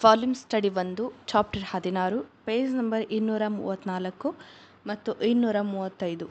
volume study ಒಂದು chapter ಹದಿನಾರು page number ಇನ್ನೂರ ಮೂವತ್ತ್ನಾಲ್ಕು ಮತ್ತು ಇನ್ನೂರ ಮೂವತ್ತೈದು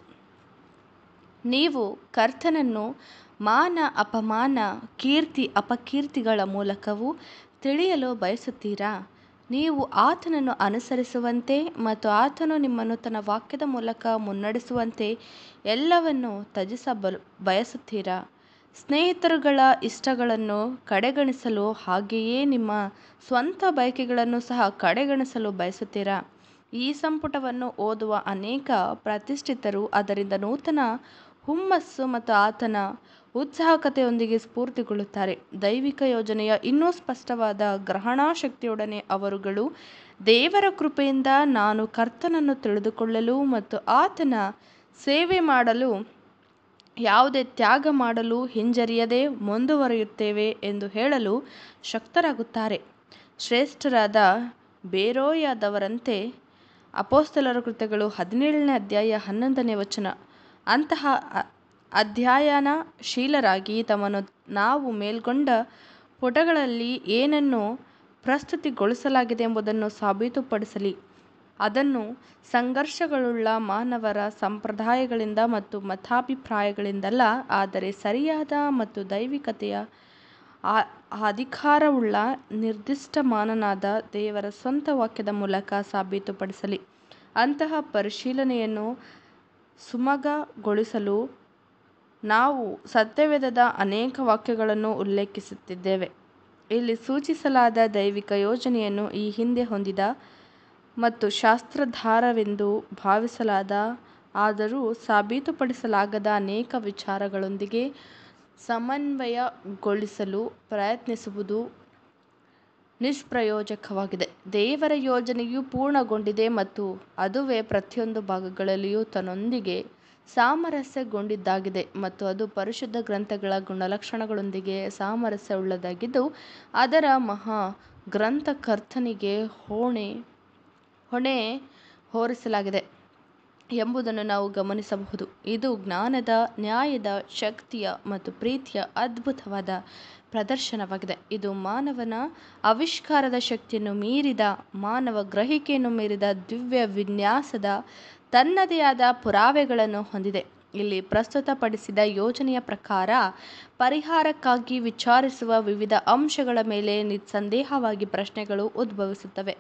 ನೀವು ಕರ್ತನನ್ನು ಮಾನ ಅಪಮಾನ ಕೀರ್ತಿ ಅಪಕೀರ್ತಿಗಳ ಮೂಲಕವೂ ತಿಳಿಯಲು ಬಯಸುತ್ತೀರಾ ನೀವು ಆತನನ್ನು ಅನುಸರಿಸುವಂತೆ ಮತ್ತು ಆತನು ನಿಮ್ಮನ್ನು ತನ್ನ ವಾಕ್ಯದ ಮೂಲಕ ಮುನ್ನಡೆಸುವಂತೆ ಎಲ್ಲವನ್ನೂ ತ್ಯಜಿಸಬ ಬಯಸುತ್ತೀರಾ ಸ್ನೇಹಿತರುಗಳ ಇಷ್ಟಗಳನ್ನು ಕಡೆಗಣಿಸಲು ಹಾಗೆಯೇ ನಿಮ್ಮ ಸ್ವಂತ ಬಯಕೆಗಳನ್ನು ಸಹ ಕಡೆಗಣಿಸಲು ಬಯಸುತ್ತೀರಾ ಈ ಸಂಪುಟವನ್ನು ಓದುವ ಅನೇಕ ಪ್ರತಿಷ್ಠಿತರು ಅದರಿಂದ ನೂತನ ಹುಮ್ಮಸ್ಸು ಮತ್ತು ಆತನ ಉತ್ಸುಕತೆಯೊಂದಿಗೆ ಸ್ಫೂರ್ತಿಗೊಳ್ಳುತ್ತಾರೆ ದೈವಿಕ ಯೋಜನೆಯ ಇನ್ನೂ ಸ್ಪಷ್ಟವಾದ ಗ್ರಹಣಶಕ್ತಿಯೊಡನೆ ಅವರುಗಳು ದೇವರ ಕೃಪೆಯಿಂದ ನಾನು ಕರ್ತನನ್ನು ತಿಳಿದುಕೊಳ್ಳಲು ಮತ್ತು ಆತನ ಸೇವೆ ಮಾಡಲು ಯಾವುದೇ ತ್ಯಾಗ ಮಾಡಲು ಹಿಂಜರಿಯದೆ ಮುಂದುವರಿಯುತ್ತೇವೆ ಎಂದು ಹೇಳಲು ಶಕ್ತರಾಗುತ್ತಾರೆ ಶ್ರೇಷ್ಠರಾದ ಬೇರೋಯದವರಂತೆ ಅಪೊಸ್ತಲರ ಕೃತ್ಯಗಳು ಹದಿನೇಳನೇ ಅಧ್ಯಾಯ ಹನ್ನೊಂದನೇ ವಚನ ಅಂತಹ ಅಧ್ಯಯನಶೀಲರಾಗಿ ತಮ್ಮನ್ನು ನಾವು ಮೇಲ್ಗೊಂಡ ಪುಟಗಳಲ್ಲಿ ಏನನ್ನು ಪ್ರಸ್ತುತಿಗೊಳಿಸಲಾಗಿದೆ ಎಂಬುದನ್ನು ಸಾಬೀತುಪಡಿಸಲಿ ಅದನ್ನು ಸಂಘರ್ಷಗಳುಳ್ಳ ಮಾನವರ ಸಂಪ್ರದಾಯಗಳಿಂದ ಮತ್ತು ಮತಾಭಿಪ್ರಾಯಗಳಿಂದಲ್ಲ ಆದರೆ ಸರಿಯಾದ ಮತ್ತು ದೈವಿಕತೆಯ ಅಧಿಕಾರವುಳ್ಳ ನಿರ್ದಿಷ್ಟಮಾನನಾದ ದೇವರ ಸ್ವಂತ ವಾಕ್ಯದ ಮೂಲಕ ಸಾಬೀತುಪಡಿಸಲಿ ಅಂತಹ ಪರಿಶೀಲನೆಯನ್ನು ಸುಮಗಗೊಳಿಸಲು ನಾವು ಸತ್ಯವೇದದ ಅನೇಕ ವಾಕ್ಯಗಳನ್ನು ಉಲ್ಲೇಖಿಸುತ್ತಿದ್ದೇವೆ ಇಲ್ಲಿ ಸೂಚಿಸಲಾದ ದೈವಿಕ ಯೋಜನೆಯನ್ನು ಈ ಹಿಂದೆ ಹೊಂದಿದ ಮತ್ತು ಶಾಸ್ತ್ರಾಧಾರವೆಂದು ಭಾವಿಸಲಾದ ಆದರೂ ಸಾಬೀತುಪಡಿಸಲಾಗದ ಅನೇಕ ವಿಚಾರಗಳೊಂದಿಗೆ ಸಮನ್ವಯಗೊಳಿಸಲು ಪ್ರಯತ್ನಿಸುವುದು ನಿಷ್ಪ್ರಯೋಜಕವಾಗಿದೆ ದೇವರ ಯೋಜನೆಯು ಪೂರ್ಣಗೊಂಡಿದೆ ಮತ್ತು ಅದುವೇ ಪ್ರತಿಯೊಂದು ಭಾಗಗಳಲ್ಲಿಯೂ ತನ್ನೊಂದಿಗೆ ಸಾಮರಸ್ಯಗೊಂಡಿದ್ದಾಗಿದೆ ಮತ್ತು ಅದು ಪರಿಶುದ್ಧ ಗ್ರಂಥಗಳ ಗುಣಲಕ್ಷಣಗಳೊಂದಿಗೆ ಸಾಮರಸ್ಯವುಳ್ಳದ್ದಾಗಿದ್ದು ಅದರ ಮಹಾ ಗ್ರಂಥಕರ್ತನಿಗೆ ಹೊಣೆ ಹೊಣೆ ಹೊರಿಸಲಾಗಿದೆ ಎಂಬುದನ್ನು ನಾವು ಗಮನಿಸಬಹುದು ಇದು ಜ್ಞಾನದ ನ್ಯಾಯದ ಶಕ್ತಿಯ ಮತ್ತು ಪ್ರೀತಿಯ ಅದ್ಭುತವಾದ ಪ್ರದರ್ಶನವಾಗಿದೆ ಇದು ಮಾನವನ ಆವಿಷ್ಕಾರದ ಶಕ್ತಿಯನ್ನು ಮೀರಿದ ಮಾನವ ಗ್ರಹಿಕೆಯನ್ನು ಮೀರಿದ ದಿವ್ಯ ವಿನ್ಯಾಸದ ತನ್ನದೇ ಆದ ಪುರಾವೆಗಳನ್ನು ಹೊಂದಿದೆ ಇಲ್ಲಿ ಪ್ರಸ್ತುತಪಡಿಸಿದ ಯೋಜನೆಯ ಪ್ರಕಾರ ಪರಿಹಾರಕ್ಕಾಗಿ ವಿಚಾರಿಸುವ ವಿವಿಧ ಅಂಶಗಳ ಮೇಲೆ ನಿಸ್ಸಂದೇಹವಾಗಿ ಪ್ರಶ್ನೆಗಳು ಉದ್ಭವಿಸುತ್ತವೆ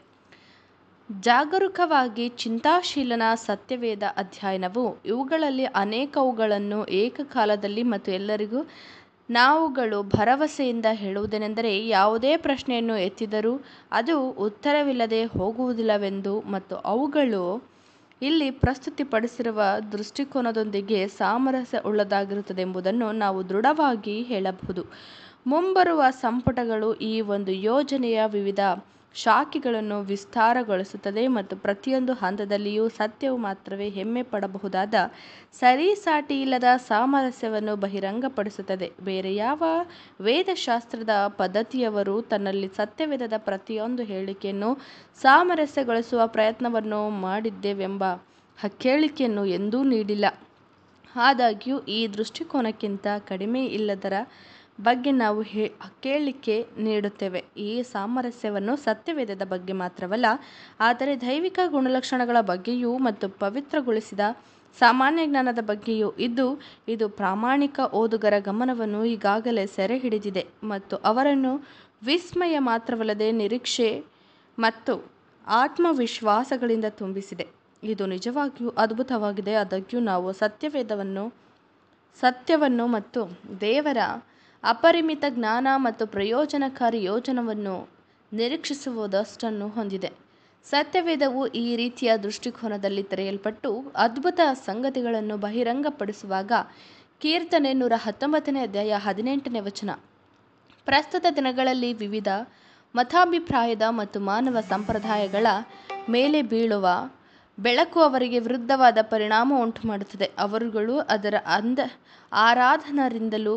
ಜಾಗರೂಕವಾಗಿ ಚಿಂತಾಶೀಲನ ಸತ್ಯವೇದ ಅಧ್ಯಯನವು ಇವುಗಳಲ್ಲಿ ಅನೇಕವುಗಳನ್ನು ಏಕಕಾಲದಲ್ಲಿ ಮತ್ತು ಎಲ್ಲರಿಗೂ ನಾವುಗಳು ಭರವಸೆಯಿಂದ ಹೇಳುವುದೇನೆಂದರೆ ಯಾವುದೇ ಪ್ರಶ್ನೆಯನ್ನು ಎತ್ತಿದರೂ ಅದು ಉತ್ತರವಿಲ್ಲದೆ ಹೋಗುವುದಿಲ್ಲವೆಂದು ಮತ್ತು ಅವುಗಳು ಇಲ್ಲಿ ಪ್ರಸ್ತುತಿಪಡಿಸಿರುವ ದೃಷ್ಟಿಕೋನದೊಂದಿಗೆ ಸಾಮರಸ್ಯ ಉಳ್ಳದ್ದಾಗಿರುತ್ತದೆ ಎಂಬುದನ್ನು ನಾವು ದೃಢವಾಗಿ ಹೇಳಬಹುದು ಮುಂಬರುವ ಸಂಪುಟಗಳು ಈ ಒಂದು ಯೋಜನೆಯ ವಿವಿಧ ಶಾಖೆಗಳನ್ನು ವಿಸ್ತಾರಗೊಳಿಸುತ್ತದೆ ಮತ್ತು ಪ್ರತಿಯೊಂದು ಹಂತದಲ್ಲಿಯೂ ಸತ್ಯವು ಮಾತ್ರವೇ ಹೆಮ್ಮೆ ಪಡಬಹುದಾದ ಸರಿಸಾಟಿಯಿಲ್ಲದ ಸಾಮರಸ್ಯವನ್ನು ಬಹಿರಂಗಪಡಿಸುತ್ತದೆ ಬೇರೆ ಯಾವ ವೇದಶಾಸ್ತ್ರದ ಪದ್ಧತಿಯವರು ತನ್ನಲ್ಲಿ ಸತ್ಯವೇದದ ಪ್ರತಿಯೊಂದು ಹೇಳಿಕೆಯನ್ನು ಸಾಮರಸ್ಯಗೊಳಿಸುವ ಪ್ರಯತ್ನವನ್ನು ಮಾಡಿದ್ದೇವೆಂಬ ಹೇಳಿಕೆಯನ್ನು ಎಂದೂ ನೀಡಿಲ್ಲ ಆದಾಗ್ಯೂ ಈ ದೃಷ್ಟಿಕೋನಕ್ಕಿಂತ ಕಡಿಮೆ ಇಲ್ಲದರ ಬಗ್ಗೆ ನಾವು ಹೇಳಿಕೆ ನೀಡುತ್ತೇವೆ ಈ ಸಾಮರಸ್ಯವನ್ನು ಸತ್ಯವೇದದ ಬಗ್ಗೆ ಮಾತ್ರವಲ್ಲ ಆದರೆ ದೈವಿಕ ಗುಣಲಕ್ಷಣಗಳ ಬಗ್ಗೆಯೂ ಮತ್ತು ಪವಿತ್ರಗೊಳಿಸಿದ ಸಾಮಾನ್ಯ ಜ್ಞಾನದ ಬಗ್ಗೆಯೂ ಇದ್ದು ಇದು ಪ್ರಾಮಾಣಿಕ ಓದುಗರ ಗಮನವನ್ನು ಈಗಾಗಲೇ ಸೆರೆ ಹಿಡಿದಿದೆ ಮತ್ತು ಅವರನ್ನು ವಿಸ್ಮಯ ಮಾತ್ರವಲ್ಲದೆ ನಿರೀಕ್ಷೆ ಮತ್ತು ಆತ್ಮವಿಶ್ವಾಸಗಳಿಂದ ತುಂಬಿಸಿದೆ ಇದು ನಿಜವಾಗಿಯೂ ಅದ್ಭುತವಾಗಿದೆ ಆದಾಗ್ಯೂ ನಾವು ಸತ್ಯವೇದವನ್ನು ಸತ್ಯವನ್ನು ಮತ್ತು ದೇವರ ಅಪರಿಮಿತ ಜ್ಞಾನ ಮತ್ತು ಪ್ರಯೋಜನಕಾರಿ ಯೋಜನವನ್ನು ನಿರೀಕ್ಷಿಸುವುದಷ್ಟನ್ನು ಹೊಂದಿದೆ ಸತ್ಯವೇದವು ಈ ರೀತಿಯ ದೃಷ್ಟಿಕೋನದಲ್ಲಿ ತೆರೆಯಲ್ಪಟ್ಟು ಅದ್ಭುತ ಸಂಗತಿಗಳನ್ನು ಬಹಿರಂಗಪಡಿಸುವಾಗ ಕೀರ್ತನೆ ನೂರ ಹತ್ತೊಂಬತ್ತನೇ ಅಧ್ಯಾಯ ಹದಿನೆಂಟನೇ ವಚನ ಪ್ರಸ್ತುತ ದಿನಗಳಲ್ಲಿ ವಿವಿಧ ಮತಾಭಿಪ್ರಾಯದ ಮತ್ತು ಮಾನವ ಸಂಪ್ರದಾಯಗಳ ಮೇಲೆ ಬೀಳುವ ಬೆಳಕು ಅವರಿಗೆ ವಿರುದ್ಧವಾದ ಪರಿಣಾಮ ಉಂಟುಮಾಡುತ್ತದೆ ಅವರುಗಳು ಅದರ ಅಂದ ಆರಾಧನರಿಂದಲೂ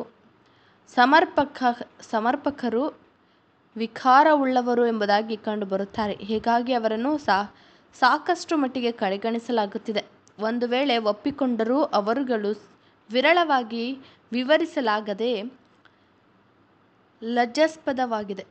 ಸಮರ್ಪಕ ಸಮರ್ಪಕರು ವಿಕಾರವುಳ್ಳವರು ಎಂಬುದಾಗಿ ಕಂಡುಬರುತ್ತಾರೆ ಹೀಗಾಗಿ ಅವರನ್ನು ಸಾ ಸಾಕಷ್ಟು ಮಟ್ಟಿಗೆ ಕಡೆಗಣಿಸಲಾಗುತ್ತಿದೆ ಒಂದು ವೇಳೆ ಒಪ್ಪಿಕೊಂಡರೂ ಅವರುಗಳು ವಿರಳವಾಗಿ ವಿವರಿಸಲಾಗದೆ ಲಜ್ಜಾಸ್ಪದವಾಗಿದೆ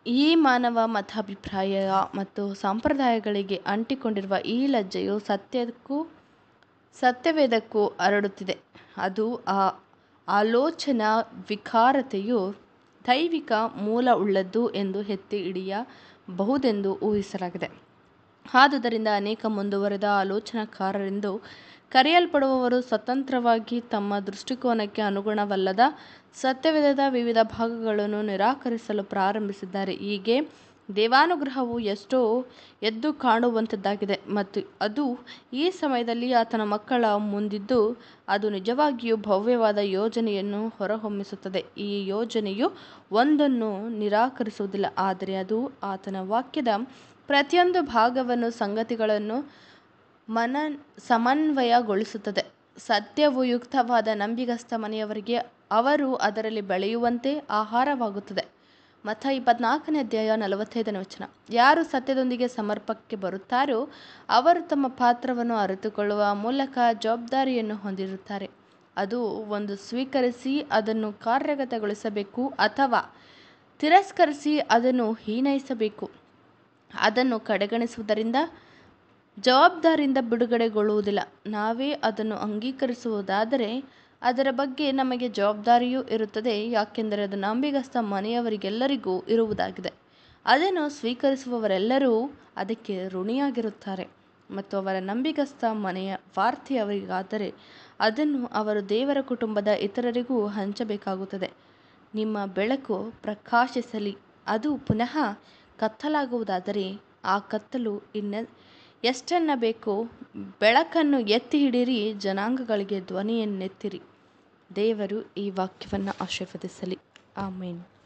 ಈ ಮಾನವ ಮತಾಭಿಪ್ರಾಯ ಮತ್ತು ಸಂಪ್ರದಾಯಗಳಿಗೆ ಅಂಟಿಕೊಂಡಿರುವ ಈ ಲಜ್ಜೆಯು ಸತ್ಯಕ್ಕೂ ಸತ್ಯವೇದಕ್ಕೂ ಹರಡುತ್ತಿದೆ ಅದು ಆ ಆಲೋಚನಾ ವಿಕಾರತೆಯು ದೈವಿಕ ಮೂಲವುಳ್ಳದ್ದು ಎಂದು ಎತ್ತಿ ಹಿಡಿಯಬಹುದೆಂದು ಊಹಿಸಲಾಗಿದೆ ಆದುದರಿಂದ ಅನೇಕ ಮುಂದುವರೆದ ಆಲೋಚನಾಕಾರರೆಂದು ಕರೆಯಲ್ಪಡುವವರು ಸ್ವತಂತ್ರವಾಗಿ ತಮ್ಮ ದೃಷ್ಟಿಕೋನಕ್ಕೆ ಅನುಗುಣವಲ್ಲದ ಸತ್ಯವೇದದ ವಿವಿಧ ಭಾಗಗಳನ್ನು ನಿರಾಕರಿಸಲು ಪ್ರಾರಂಭಿಸಿದ್ದಾರೆ ಹೀಗೆ ದೇವಾನುಗ್ರಹವು ಎಷ್ಟೋ ಎದ್ದು ಕಾಣುವಂಥದ್ದಾಗಿದೆ ಮತ್ತು ಅದು ಈ ಸಮಯದಲ್ಲಿ ಆತನ ಮಕ್ಕಳ ಮುಂದಿದ್ದು ಅದು ನಿಜವಾಗಿಯೂ ಭವ್ಯವಾದ ಯೋಜನೆಯನ್ನು ಹೊರಹೊಮ್ಮಿಸುತ್ತದೆ ಈ ಯೋಜನೆಯು ಒಂದನ್ನು ನಿರಾಕರಿಸುವುದಿಲ್ಲ ಆದರೆ ಅದು ಆತನ ವಾಕ್ಯದ ಪ್ರತಿಯೊಂದು ಭಾಗವನ್ನು ಸಂಗತಿಗಳನ್ನು ಮನ ಸಮನ್ವಯಗೊಳಿಸುತ್ತದೆ ಸತ್ಯವು ಯುಕ್ತವಾದ ನಂಬಿಗಸ್ತ ಮನೆಯವರಿಗೆ ಅವರು ಅದರಲ್ಲಿ ಬೆಳೆಯುವಂತೆ ಆಹಾರವಾಗುತ್ತದೆ ಮಥ ಇಪ್ಪತ್ನಾಲ್ಕನೇ ಅಧ್ಯಾಯ ನಲವತ್ತೈದನೇ ವಚನ ಯಾರು ಸತ್ಯದೊಂದಿಗೆ ಸಮರ್ಪಕ್ಕೆ ಬರುತ್ತಾರೋ ಅವರು ತಮ್ಮ ಪಾತ್ರವನ್ನು ಅರಿತುಕೊಳ್ಳುವ ಮೂಲಕ ಜವಾಬ್ದಾರಿಯನ್ನು ಹೊಂದಿರುತ್ತಾರೆ ಅದು ಒಂದು ಸ್ವೀಕರಿಸಿ ಅದನ್ನು ಕಾರ್ಯಗತಗೊಳಿಸಬೇಕು ಅಥವಾ ತಿರಸ್ಕರಿಸಿ ಅದನ್ನು ಹೀನೈಸಬೇಕು ಅದನ್ನು ಕಡೆಗಣಿಸುವುದರಿಂದ ಜವಾಬ್ದಾರಿಯಿಂದ ಬಿಡುಗಡೆಗೊಳ್ಳುವುದಿಲ್ಲ ನಾವೇ ಅದನ್ನು ಅಂಗೀಕರಿಸುವುದಾದರೆ ಅದರ ಬಗ್ಗೆ ನಮಗೆ ಜವಾಬ್ದಾರಿಯೂ ಇರುತ್ತದೆ ಯಾಕೆಂದರೆ ಅದು ನಂಬಿಗಸ್ತ ಮನೆಯವರಿಗೆಲ್ಲರಿಗೂ ಇರುವುದಾಗಿದೆ ಅದನ್ನು ಸ್ವೀಕರಿಸುವವರೆಲ್ಲರೂ ಅದಕ್ಕೆ ಋಣಿಯಾಗಿರುತ್ತಾರೆ ಮತ್ತು ಅವರ ನಂಬಿಗಸ್ತ ಮನೆಯ ವಾರ್ತೆಯವರಿಗಾದರೆ ಅದನ್ನು ಅವರು ದೇವರ ಕುಟುಂಬದ ಇತರರಿಗೂ ಹಂಚಬೇಕಾಗುತ್ತದೆ ನಿಮ್ಮ ಬೆಳಕು ಪ್ರಕಾಶಿಸಲಿ ಅದು ಪುನಃ ಕತ್ತಲಾಗುವುದಾದರೆ ಆ ಕತ್ತಲು ಇನ್ನ ಎಷ್ಟೆನ್ನಬೇಕು ಬೆಳಕನ್ನು ಎತ್ತಿ ಹಿಡಿಯಿರಿ ಜನಾಂಗಗಳಿಗೆ ಧ್ವನಿಯನ್ನೆತ್ತಿರಿ ದೇವರು ಈ ವಾಕ್ಯವನ್ನು ಆಶೀರ್ವದಿಸಲಿ ಆಮೇನ್